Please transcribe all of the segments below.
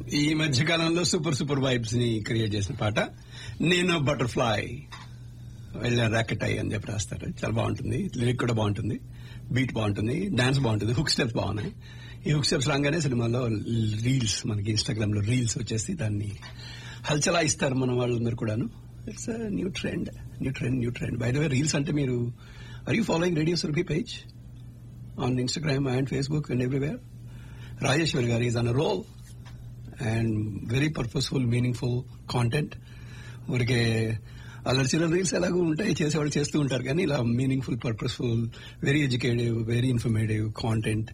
ఈ మధ్య కాలంలో సూపర్ సూపర్ వైబ్స్ ని క్రియేట్ చేసిన పాట నేను బటర్ఫ్లై వెళ్ళా ర్యాకెట్ అయ్యి అని చెప్పి రాస్తారు చాలా బాగుంటుంది లిరిక్ కూడా బాగుంటుంది బీట్ బాగుంటుంది డాన్స్ బాగుంటుంది హుక్ స్టెప్స్ బాగున్నాయి ఈ హుక్ స్టెప్స్ రాగానే సినిమాలో రీల్స్ మనకి ఇన్స్టాగ్రామ్ లో రీల్స్ వచ్చేసి దాన్ని హల్చలా ఇస్తారు మన వాళ్ళందరూ కూడాను it's new trend new trend new trend by the way reels అంటే మీరు are you following radio Surabhi page on Instagram and Facebook and everywhere Rajeshwari garu is on roll and very purposeful meaningful content ఊరికే అల్లర్చిన రీల్స్ ఎలాగో ఉంటాయి చేసేవాళ్ళు చేస్తూ ఉంటారు కానీ ఇలా meaningful purposeful very educative very informative content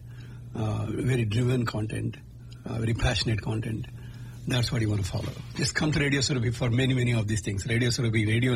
very driven content very passionate content That's what you want to follow. Just come to Radio Surabhi for many, many of these things. Radio Surabhi, Radio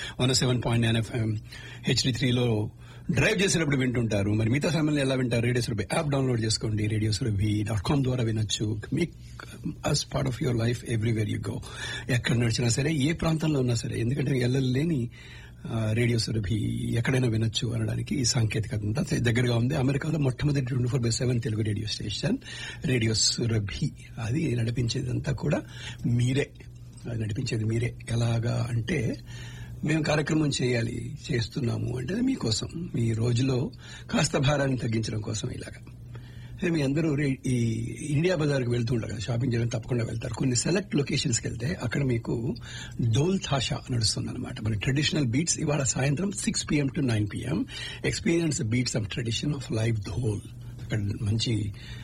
107.9 FM, HD3 లో drive చేసేటప్పుడు వింటుంటారు మరి మిగతా సమయంలో ఎలా వింటారు radio Surabhi app download చేసుకోండి radio Surabhi dot com ద్వారా వినొచ్చు make us part of your life everywhere you go ఎక్కడ నడిచినా సరే ఏ ప్రాంతంలో ఉన్నా సరే ఎందుకంటే ఎల్లలేని రేడియో సురభి ఎక్కడైనా వినొచ్చు అనడానికి ఈ సాంకేతికత అంతా దగ్గరగా ఉంది అమెరికాలో మొట్టమొదటి twenty four by seven Telugu radio station radio Surabhi అది నడిపించేదంతా కూడా మీరే అది నడిపించేది మీరే ఎలాగా అంటే మేము కార్యక్రమం చేయాలి చేస్తున్నాము అంటే మీకోసం మీ రోజులో కాస్త భారాన్ని తగ్గించడం కోసం ఇలాగా మీ అందరూ ఈ ఇండియా బజార్కి వెళ్తుండగా షాపింగ్ చేయడం తప్పకుండా వెళ్తారు కొన్ని సెలెక్ట్ లొకేషన్స్ కి వెళ్తే అక్కడ మీకు డోల్ థాషా నడుస్తుంది అనమాట మన ట్రెడిషనల్ బీట్స్ ఇవాళ సాయంత్రం six PM to nine PM experience beats of tradition of live dhol అక్కడ మంచి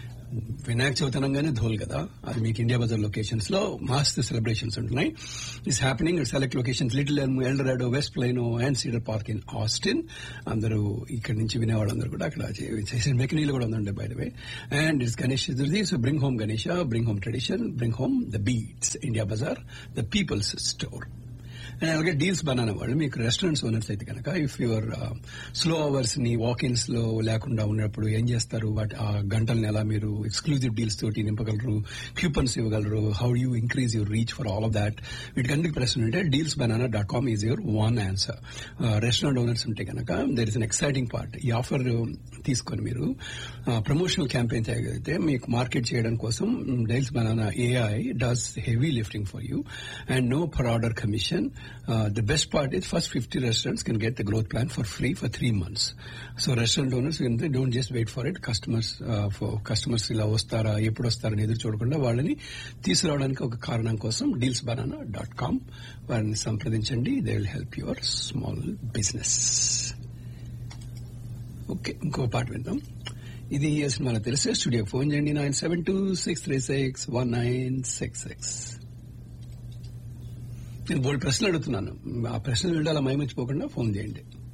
వినాయక చవితి అనగానే ధోల్ కదా అది మీకు ఇండియా బజార్ లొకేషన్స్ లో మస్త్ సెలబ్రేషన్స్ ఉంటున్నాయి it's happening select locations little Eldorado west Plano and Cedar Park in Austin అందరూ ఇక్కడ నుంచి వినేవాళ్ళందరూ కూడా అక్కడ చేసిన మెకనీలు కూడా ఉందండి by the way and it's Ganesh Chaturthi so bring home Ganesha bring home tradition bring home the beats India Bazaar the people's store and అలాగే డీల్స్ బనానా వాళ్ళు మీకు రెస్టారెంట్స్ ఓనర్స్ అయితే కనుక ఇఫ్ యువర్ స్లో అవర్స్ ని వాకిన్స్ లో లేకుండా ఉన్నప్పుడు ఏం చేస్తారు వాటి ఆ గంటల్ని ఎలా మీరు ఎక్స్క్లూజివ్ డీల్స్ తోటి నింపగలరు క్యూపన్స్ ఇవ్వగలరు how you increase your reach for all of that వీటికన్నిటికి ప్రశ్న ఉంటే deals banana dot com is your one answer restaurant owners ఉంటే కనుక there is an exciting part ఈ ఆఫర్ తీసుకొని మీరు ప్రమోషనల్ క్యాంపెయిన్ చేయగలిగితే మీకు మార్కెట్ చేయడం కోసం deals banana AI does heavy lifting for you and no per order commission the best part is first fifty restaurants can get the growth plan for free for three months so restaurant owners don't just wait for it customers customers ఇలా వస్తారా ఎప్పుడు వస్తారని ఎదురు చూడకుండా వాళ్ళని తీసుకురావడానికి ఒక కారణం కోసం డీల్స్ బనానా డాట్ కామ్ వారిని సంప్రదించండి they will help your small business okay ఇంకో పాట విందాం ఇది మనకు తెలిసే స్టూడియో ఫోన్ చేయండి nine seven two six three six one nine six six నేను బోల్డ్ ప్రశ్నలు అడుగుతున్నాను ఆ ప్రశ్నలు వింటే అలా మైమర్చిపోకుండా ఫోన్ చేయండి